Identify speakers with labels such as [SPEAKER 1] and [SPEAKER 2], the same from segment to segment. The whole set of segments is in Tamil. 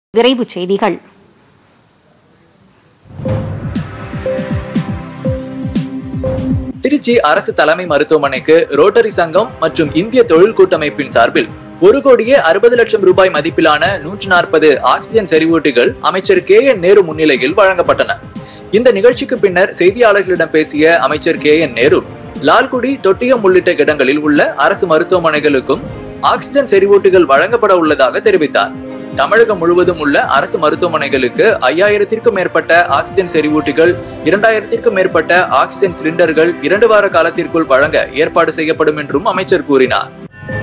[SPEAKER 1] விரைவுச் செய்திகள்
[SPEAKER 2] திருச்சி அரசு தலைமை மருத்துவமனைக்கு ரோட்டரி சங்கம் மற்றும் இந்திய தொழில் கூட்டமைப்பின் சார்பில் ஒரு கோடியே அறுபது லட்சம் ரூபாய் மதிப்பிலான நூற்று நாற்பது ஆக்சிஜன் செறிவூட்டிகள் அமைச்சர் கே என் நேரு முன்னிலையில் வழங்கப்பட்டன இந்த நிகழ்ச்சிக்கு பின்னர் செய்தியாளர்களிடம் பேசிய அமைச்சர் கே என் நேரு லால்குடி தொட்டியம் உள்ளிட்ட இடங்களில் உள்ள அரசு மருத்துவமனைகளுக்கும் ஆக்சிஜன் செறிவூட்டிகள் வழங்கப்பட உள்ளதாக தெரிவித்தார் தமிழகம் முழுவதும் உள்ள அரசு மருத்துவமனைகளுக்கு ஐயாயிரத்திற்கும் மேற்பட்ட ஆக்சிஜன் செறிவூட்டிகள் இரண்டாயிரத்திற்கும் மேற்பட்ட ஆக்சிஜன் சிலிண்டர்கள் இரண்டு வார காலத்திற்குள் வழங்க ஏற்பாடு செய்யப்படும் என்றும் அமைச்சர் கூறினார்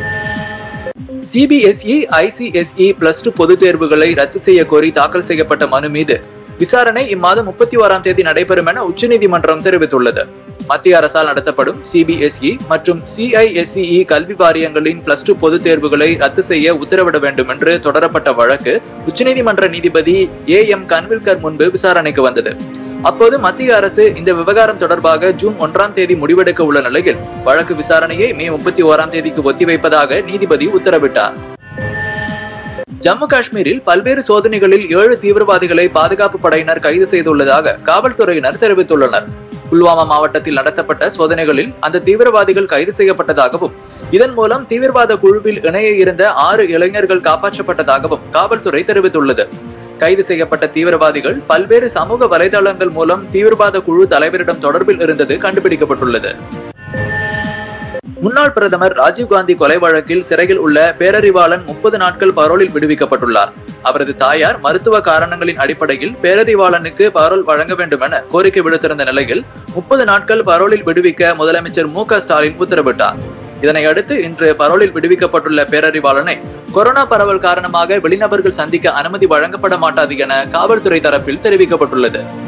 [SPEAKER 2] சிபிஎஸ்இ ஐசிஎஸ்இ பிளஸ் டூ பொதுத் தேர்வுகளை ரத்து செய்ய கோரி தாக்கல் செய்யப்பட்ட மனு மீது விசாரணை இம்மாதம் முப்பத்தி ஓராம் தேதி நடைபெறும் என உச்சநீதிமன்றம் தெரிவித்துள்ளது மத்திய அரசால் நடத்தப்படும் சிபிஎஸ்இ மற்றும் சிஐஎஸ்இஇ கல்வி வாரியங்களின் பிளஸ் டூ பொதுத் தேர்வுகளை ரத்து செய்ய உத்தரவிட வேண்டும் என்று தொடரப்பட்ட வழக்கு உச்சநீதிமன்ற நீதிபதி ஏ எம் கன்வில்கர் முன்பு விசாரணைக்கு வந்தது அப்போது மத்திய அரசு இந்த விவகாரம் தொடர்பாக ஜூன் ஒன்றாம் தேதி முடிவெடுக்க உள்ள நிலையில் வழக்கு விசாரணையை மே முப்பத்தி ஓராம் தேதிக்கு ஒத்திவைப்பதாக நீதிபதி உத்தரவிட்டார் ஜம்மு காஷ்மீரில் பல்வேறு சோதனைகளில் ஏழு தீவிரவாதிகளை பாதுகாப்பு படையினர் கைது செய்துள்ளதாக காவல்துறையினர் தெரிவித்துள்ளனர் புல்வாமா மாவட்டத்தில் நடத்தப்பட்ட சோதனைகளில் அந்த தீவிரவாதிகள் கைது செய்யப்பட்டதாகவும் இதன் மூலம் தீவிரவாத குழுவில் இணைய இருந்த ஆறு இளைஞர்கள் காப்பாற்றப்பட்டதாகவும் காவல்துறை தெரிவித்துள்ளது கைது செய்யப்பட்ட தீவிரவாதிகள் பல்வேறு சமூக வலைதளங்கள் மூலம் தீவிரவாத குழு தலைவரிடம் தொடர்பில் இருந்தது கண்டுபிடிக்கப்பட்டுள்ளது முன்னாள் பிரதமர் ராஜீவ்காந்தி கொலை வழக்கில் சிறையில் உள்ள பேரறிவாளன் முப்பது நாட்கள் பரோலில் விடுவிக்கப்பட்டுள்ளார் அவரது தாயார் மருத்துவ காரணங்களின் அடிப்படையில் பேரறிவாளனுக்கு பரோல் வழங்க வேண்டும் என கோரிக்கை விடுத்திருந்த நிலையில் முப்பது நாட்கள் பரோலில் விடுவிக்க முதலமைச்சர் மு ஸ்டாலின் உத்தரவிட்டார் இதனை அடுத்து இன்று பரோலில் விடுவிக்கப்பட்டுள்ள பேரறிவாளனை கொரோனா பரவல் காரணமாக வெளிநபர்கள் சந்திக்க அனுமதி வழங்கப்பட மாட்டாது என காவல்துறை தரப்பில் தெரிவிக்கப்பட்டுள்ளது